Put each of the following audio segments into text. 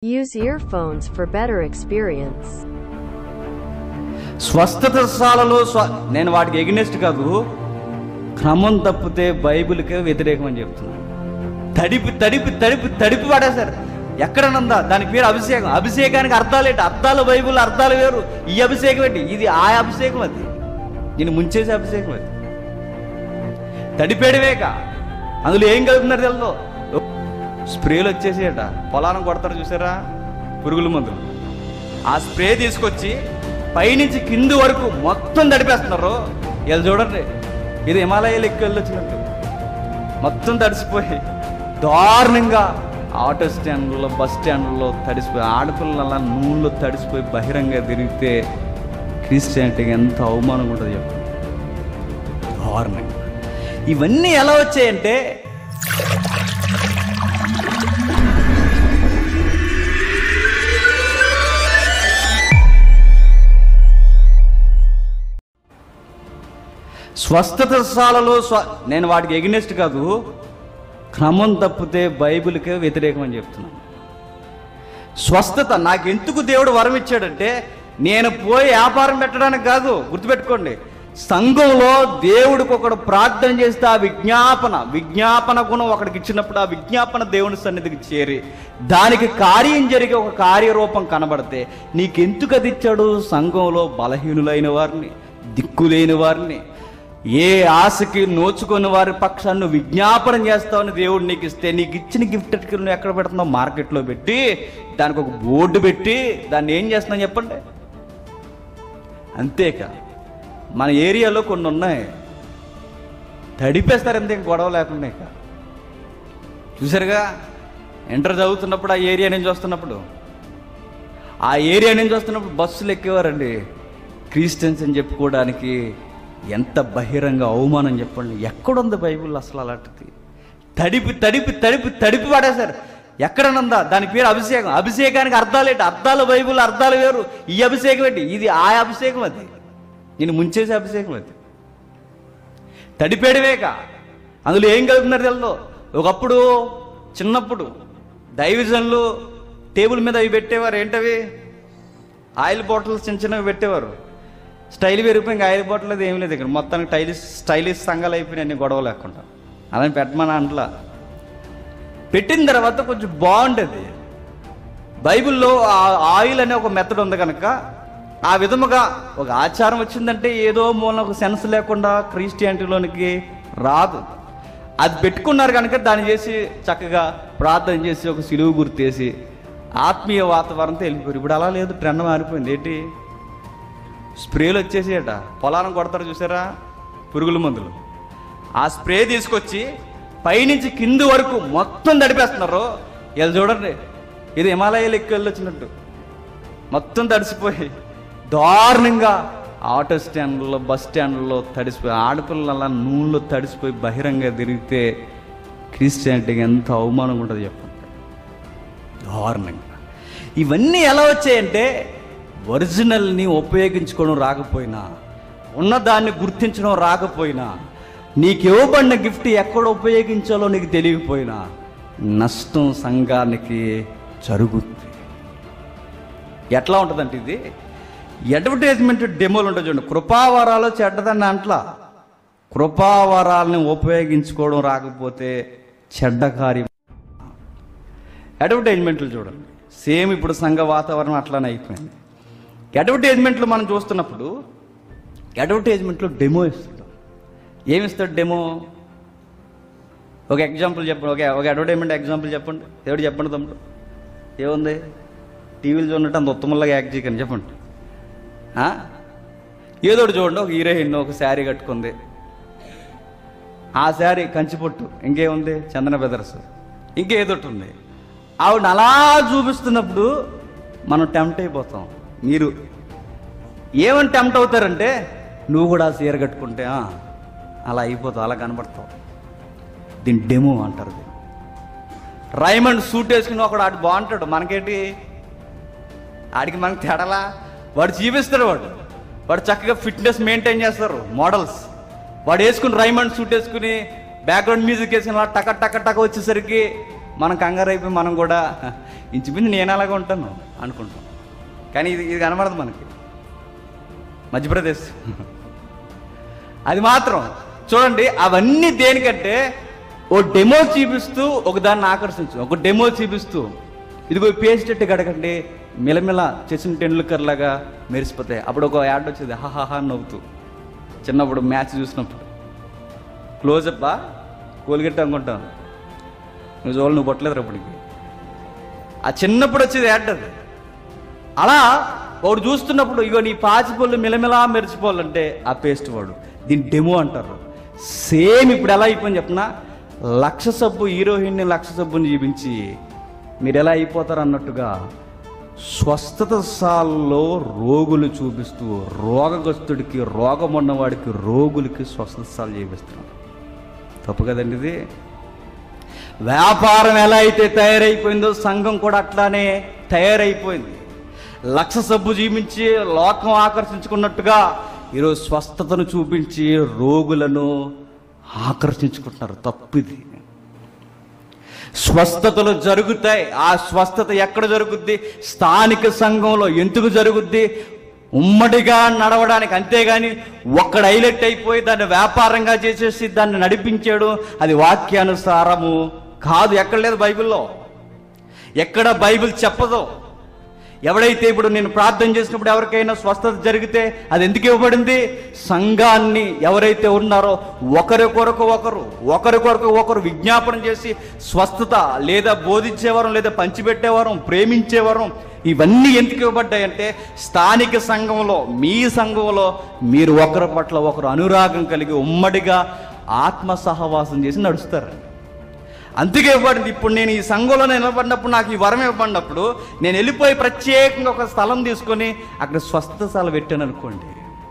Use earphones for better experience. స్వస్థతశాలలో స్వ నేను వాటికి ఎగ్నెస్ట్ కాదు క్రమం తప్పితే బైబిల్కే వ్యతిరేకం అని చెప్తున్నాను తడిపి తడిపి తడిపి తడిపి పడేశారు ఎక్కడనుందా దాని పేరు అభిషేకం అభిషేకానికి అర్థాలు ఏంటి అర్థాలు బైబిల్ అర్థాలు వేరు ఈ అభిషేకం ఏంటి ఇది ఆ అభిషేకం అది నేను ముంచేసే అభిషేకం అది తడిపేడవేక అందులో ఏం కలుపుతున్నారు తెలుసు స్ప్రేలు వచ్చేసేట పొలాలను కొడతారు చూసారా పురుగుల మందులు ఆ స్ప్రే తీసుకొచ్చి పైనుంచి కింది వరకు మొత్తం తడిపేస్తున్నారు వీళ్ళు చూడండి ఇది హిమాలయాలు ఎక్కువ వెళ్ళొచ్చినట్టు మొత్తం తడిసిపోయి దారుణంగా ఆటో స్టాండ్లో బస్ స్టాండ్లో తడిసిపోయి ఆడపిల్లలు అలా నూనెలో తడిసిపోయి బహిరంగ తిరిగితే క్రిస్టియానిటీకి ఎంత అవమానంగా ఉంటుంది చెప్పు దారుణంగా ఇవన్నీ ఎలా వచ్చాయంటే స్వస్థతశాలలో స్వ నేను వాటికి ఎగ్నెస్ట్ కాదు క్రమం తప్పితే బైబిల్కే వ్యతిరేకం అని చెప్తున్నాను స్వస్థత నాకు ఎందుకు దేవుడు వరం ఇచ్చాడంటే నేను పోయి వ్యాపారం పెట్టడానికి కాదు గుర్తుపెట్టుకోండి సంఘంలో దేవుడికి ఒకడు ప్రార్థన చేస్తే ఆ విజ్ఞాపన విజ్ఞాపన గుణం ఒకడికి ఇచ్చినప్పుడు ఆ విజ్ఞాపన దేవుని సన్నిధికి చేరి దానికి కార్యం జరిగే ఒక కార్యరూపం కనబడితే నీకెందుకు అది ఇచ్చాడు సంఘంలో బలహీనులైన వారిని దిక్కులేని వారిని ఏ ఆశకి నోచుకొని వారి పక్షాన్ని నువ్వు విజ్ఞాపనం చేస్తావని దేవుడు నీకు ఇస్తే నీకు ఇచ్చిన గిఫ్ట్ నువ్వు ఎక్కడ పెడుతున్నావు మార్కెట్లో పెట్టి దానికి ఒక బోర్డు పెట్టి దాన్ని ఏం చేస్తున్నావు చెప్పండి అంతేకా మన ఏరియాలో కొన్ని ఉన్నాయి తడిపేస్తారు అంతే గొడవ లేకుండా ఇక చూసారుగా ఇంటర్ చదువుతున్నప్పుడు ఆ ఏరియా నుంచి వస్తున్నప్పుడు ఆ ఏరియా నుంచి వస్తున్నప్పుడు బస్సులు ఎక్కేవారండి క్రిస్టియన్స్ అని చెప్పుకోవడానికి ఎంత బహిరంగ అవమానం చెప్పండి ఎక్కడుంది బైబిల్ అసలు అలాంటిది తడిపి తడిపి తడిపి తడిపి పడేశారు ఎక్కడనుందా దాని పేరు అభిషేకం అభిషేకానికి అర్థాలు ఏంటి అర్థాలు బైబిల్ అర్థాలు వేరు ఈ అభిషేకం ఏంటి ఇది ఆ అభిషేకం అది నేను ముంచేసే అభిషేకం అది తడిపేడవేక అందులో ఏం కలుపుతున్నారు తెలుసు ఒకప్పుడు చిన్నప్పుడు డైవిజన్లు టేబుల్ మీద అవి పెట్టేవారు ఏంటవి ఆయిల్ బాటిల్స్ చిన్న చిన్నవి పెట్టేవారు స్టైల్ పెరిగిపోయి ఇంకా ఆయిల్ బాటిల్ అది ఏం లేదు ఇక్కడ మొత్తానికి టైలిష్ స్టైలిష్ సంఘాలు అయిపోయినాయి అన్ని గొడవ లేకుండా అలా పెట్టమని అంటలా పెట్టిన తర్వాత కొంచెం బాగుంటుంది బైబిల్లో ఆ ఆయిల్ అనే ఒక మెథడ్ ఉంది కనుక ఆ విధముగా ఒక ఆచారం వచ్చిందంటే ఏదో మూలన ఒక సెన్స్ లేకుండా క్రిస్టియానిటీలోనికి రాదు అది పెట్టుకున్నారు కనుక దాన్ని చేసి చక్కగా ప్రార్థన చేసి ఒక సిలువు గుర్తేసి ఆత్మీయ వాతావరణంతో వెళ్ళిపోయారు ఇప్పుడు అలా లేదు ట్రెండ్ మారిపోయింది ఏంటి స్ప్రేలు వచ్చేసేట పొలాలను కొడతారు చూసారా పురుగుల మందులు ఆ స్ప్రే తీసుకొచ్చి పైనుంచి కింది వరకు మొత్తం తడిపేస్తున్నారు వీళ్ళు చూడండి ఇది హిమాలయాలు ఎక్కువ వెళ్ళొచ్చినట్టు మొత్తం తడిసిపోయి దారుణంగా ఆటో స్టాండ్లో బస్ స్టాండ్లో తడిసిపోయి ఆడపిల్లలు అలా నూనెలో తడిసిపోయి బహిరంగ తిరిగితే క్రిస్టియానిటీకి ఎంత అవమానంగా ఉంటుంది చెప్పండి దారుణంగా ఇవన్నీ ఎలా వచ్చాయంటే ఒరిజినల్ని ఉపయోగించుకోవడం రాకపోయినా ఉన్నదాన్ని గుర్తించడం రాకపోయినా నీకు ఇవ్వబడిన గిఫ్ట్ ఎక్కడ ఉపయోగించాలో నీకు తెలియకపోయినా నష్టం సంఘానికి జరుగుతుంది ఎట్లా ఉంటుందంటే ఇది అడ్వర్టైజ్మెంట్ డెమోలు ఉంటుంది చూడండి కృపావరాలు చెడ్డదని అంట్లా కృపావరాలని ఉపయోగించుకోవడం రాకపోతే చెడ్డ కార్యం అడ్వర్టైజ్మెంట్లు చూడండి సేమ్ ఇప్పుడు సంఘ వాతావరణం అట్లానే అయిపోయింది అడ్వర్టైజ్మెంట్లు మనం చూస్తున్నప్పుడు అడ్వర్టైజ్మెంట్లో డెమో ఇస్తాడు ఏమి ఇస్తాడు డెమో ఒక ఎగ్జాంపుల్ చెప్పండి ఒక ఒక అడ్వర్టైజ్మెంట్ ఎగ్జాంపుల్ చెప్పండి ఎవడు చెప్పండి తమ్ముడు ఏముంది టీవీలు చూడటం అంత ఉత్తమంలాగా యాక్ట్ చేయకని చెప్పండి ఆ? ఏదో ఒకటి చూడండి ఒక హీరోయిన్ ఒక శారీ కట్టుకుంది ఆ శారీ కంచిపొట్టు ఇంకేముంది చందన బెదర్స్ ఇంకేదో ఒకటి ఉంది ఆవిడ అలా చూపిస్తున్నప్పుడు మనం టెంప్ట్ అయిపోతాం మీరు ఏమని టెంప్ట్ అవుతారంటే నువ్వు కూడా ఆ చీర కట్టుకుంటే ఆ, అలా అయిపోతావు అలా కనబడతావు దీని డెమో అంటారు దీన్ని రైమండ్ సూట్ వేసుకుని ఒకడు ఆడు బాగుంటాడు మనకేంటి ఆడికి మనకి తేడలా వాడు చూపిస్తాడు వాడు వాడు చక్కగా ఫిట్నెస్ మెయింటైన్ చేస్తారు మోడల్స్ వాడు వేసుకుని రైమండ్ సూట్ వేసుకుని బ్యాక్గ్రౌండ్ మ్యూజిక్ వేసుకుని అలా టక టక టక వచ్చేసరికి మనం కంగారు అయిపోయి మనం కూడా ఇంచుమించు నేను అలాగే ఉంటాను అనుకుంటాం కానీ ఇది ఇది కనబడదు మనకి మధ్యప్రదేశ్ అది మాత్రం చూడండి అవన్నీ దేనికంటే ఓ డెమో చూపిస్తూ ఒక దాన్ని ఆకర్షించు ఒక డెమో చూపిస్తూ ఇదిగో పేస్ట్ ఎట్టి గడకండి మిలమిల చేసిన టెండూల్కర్ లాగా మెరిసిపోతాయి అప్పుడు ఒక యాడ్ వచ్చేది హాహాహా అని నవ్వుతూ చిన్నప్పుడు మ్యాచ్ చూసినప్పుడు క్లోజప్పా కోల్గెట్ అనుకుంటాను నువ్వు చూడాలి నువ్వు కొట్టలేదు అప్పటికి ఆ చిన్నప్పుడు వచ్చేది యాడ్ అది అలా వాడు చూస్తున్నప్పుడు ఇగో నీ పాచిపళ్ళు మిలమిలా మెరిచిపోవాలంటే ఆ పేస్ట్ వాడు దీన్ని డెమో అంటారు సేమ్ ఇప్పుడు ఎలా అయిపోయింది చెప్పిన లక్ష సబ్బు హీరోయిన్ని లక్ష సబ్బుని చూపించి మీరు ఎలా అయిపోతారు అన్నట్టుగా స్వస్థత సాల్లో రోగులు చూపిస్తూ రోగగ్రస్తుడికి రోగం ఉన్నవాడికి రోగులకి స్వస్థత సాలు చూపిస్తున్నారు తప్పు కదండి ఇది వ్యాపారం ఎలా అయితే తయారైపోయిందో సంఘం కూడా అట్లానే తయారైపోయింది లక్ష సబ్బు జీవించి లోకం ఆకర్షించుకున్నట్టుగా ఈరోజు స్వస్థతను చూపించి రోగులను ఆకర్షించుకుంటున్నారు తప్పిది స్వస్థతలు జరుగుతాయి ఆ స్వస్థత ఎక్కడ జరుగుద్ది స్థానిక సంఘంలో ఎందుకు జరుగుద్ది ఉమ్మడిగా నడవడానికి అంతేగాని ఒక్కడ హైలైట్ అయిపోయి దాన్ని వ్యాపారంగా చేసేసి దాన్ని నడిపించాడు అది వాక్యానుసారము కాదు ఎక్కడ లేదు బైబిల్లో ఎక్కడ బైబిల్ చెప్పదు ఎవడైతే ఇప్పుడు నేను ప్రార్థన చేసినప్పుడు ఎవరికైనా స్వస్థత జరిగితే అది ఎందుకు ఇవ్వబడింది సంఘాన్ని ఎవరైతే ఉన్నారో ఒకరి కొరకు ఒకరు ఒకరి కొరకు ఒకరు విజ్ఞాపనం చేసి స్వస్థత లేదా బోధించేవారం లేదా పంచిపెట్టేవారం ప్రేమించేవారం ఇవన్నీ ఎందుకు ఇవ్వబడ్డాయంటే స్థానిక సంఘంలో మీ సంఘంలో మీరు ఒకరి పట్ల ఒకరు అనురాగం కలిగి ఉమ్మడిగా ఆత్మ సహవాసం చేసి నడుస్తారు అందుకే ఇవ్వబడింది ఇప్పుడు నేను ఈ సంఘంలో నిలబడినప్పుడు నాకు ఈ వరం ఇవ్వబడినప్పుడు నేను వెళ్ళిపోయి ప్రత్యేకంగా ఒక స్థలం తీసుకొని అక్కడ స్వస్థశాల పెట్టాను అనుకోండి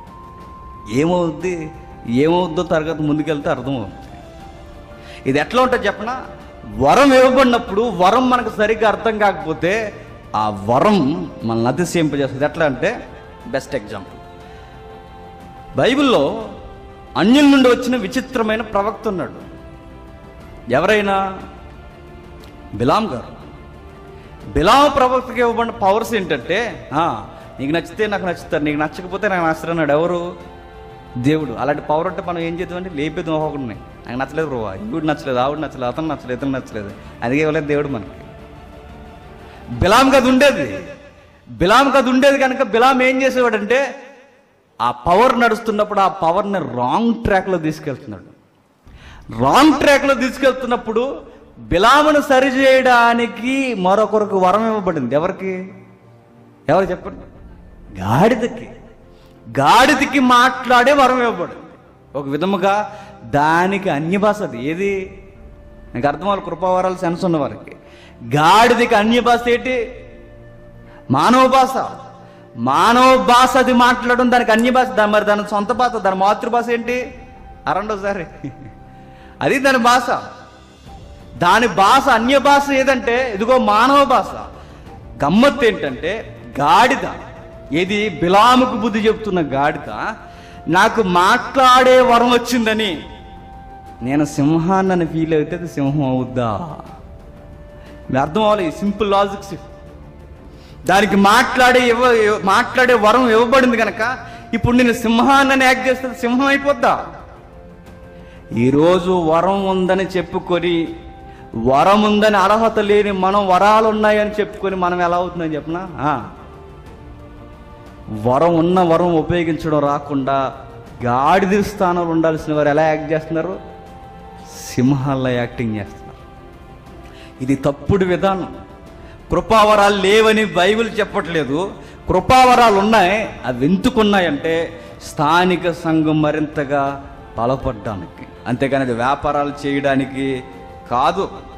ఏమవుద్ది ఏమవుద్దో తరగతి ముందుకెళ్తే అర్థమవుద్ది ఇది ఎట్లా ఉంటుంది చెప్పనా వరం ఇవ్వబడినప్పుడు వరం మనకు సరిగ్గా అర్థం కాకపోతే ఆ వరం మనల్ని అతిశయింపజేస్తుంది ఎట్లా అంటే బెస్ట్ ఎగ్జాంపుల్ బైబిల్లో అన్యుల నుండి వచ్చిన విచిత్రమైన ప్రవక్త ఉన్నాడు ఎవరైనా బిలాం గారు బిలాం ప్రవక్తకి ఇవ్వబడిన పవర్స్ ఏంటంటే ఆ, నీకు నచ్చితే నాకు నచ్చుతారు నీకు నచ్చకపోతే నాకు నచ్చరు అన్నాడు ఎవరు దేవుడు అలాంటి పవర్ అంటే మనం ఏం చేద్దామంటే లేపేద్దాం ఒకడిని నాకు నచ్చలేదు బ్రో ఈవిడ నచ్చలేదు ఆవిడ నచ్చలేదు అతను నచ్చలేదు ఇతను నచ్చలేదు అందుకే ఇవ్వలేదు దేవుడు మనకి బిలాం కథ ఉండేది బిలాం కథ ఉండేది కనుక బిలాం ఏం చేసేవాడంటే ఆ పవర్ నడుస్తున్నప్పుడు ఆ పవర్ని రాంగ్ ట్రాక్లో తీసుకెళ్తున్నాడు రాంగ్ ట్రాక్లో తీసుకెళ్తున్నప్పుడు బిలామును సరిచేయడానికి మరొకరికి వరం ఇవ్వబడింది ఎవరికి ఎవరు చెప్పండి గాడిదకి గాడిదకి మాట్లాడే వరం ఇవ్వబడింది ఒక విధముగా దానికి అన్య భాష అది ఏది నాకు అర్థం వాళ్ళు కృపావరాలు సెన్స్ ఉన్న వారికి గాడిదకి అన్య భాష ఏంటి మానవ భాష మానవ భాష అది మాట్లాడడం దానికి అన్య భాష దాని మరి దాని సొంత భాష దాని మాతృభాష ఏంటి అరండోసారి అది దాని భాష దాని భాష అన్య భాష ఏదంటే ఇదిగో మానవ భాష గమ్మత్తు ఏంటంటే గాడిద ఇది బిలాముకు బుద్ధి చెప్తున్న గాడిద నాకు మాట్లాడే వరం వచ్చిందని నేను సింహాన్ని ఫీల్ అయితే అది సింహం అవుద్దా మీ అర్థం అవ్వాలి సింపుల్ లాజిక్స్ దానికి మాట్లాడే ఇవ్వ మాట్లాడే వరం ఇవ్వబడింది కనుక ఇప్పుడు నేను సింహాన్ని యాక్ట్ చేస్తే అది సింహం అయిపోద్దా ఈరోజు వరం ఉందని చెప్పుకొని వరం ఉందని అర్హత లేని మనం వరాలు ఉన్నాయని చెప్పుకొని మనం ఎలా అవుతుందని చెప్పనా ఆ. వరం ఉన్న వరం ఉపయోగించడం రాకుండా గాడిద స్థానంలో ఉండాల్సిన వారు ఎలా యాక్ట్ చేస్తున్నారు సింహాల్లో యాక్టింగ్ చేస్తున్నారు ఇది తప్పుడు విధానం కృపావరాలు లేవని బైబిల్ చెప్పట్లేదు కృపావరాలు ఉన్నాయి అవి ఎందుకున్నాయంటే స్థానిక సంఘం మరింతగా బలపడడానికి అంతేగాని అది వ్యాపారాలు చేయడానికి కాదు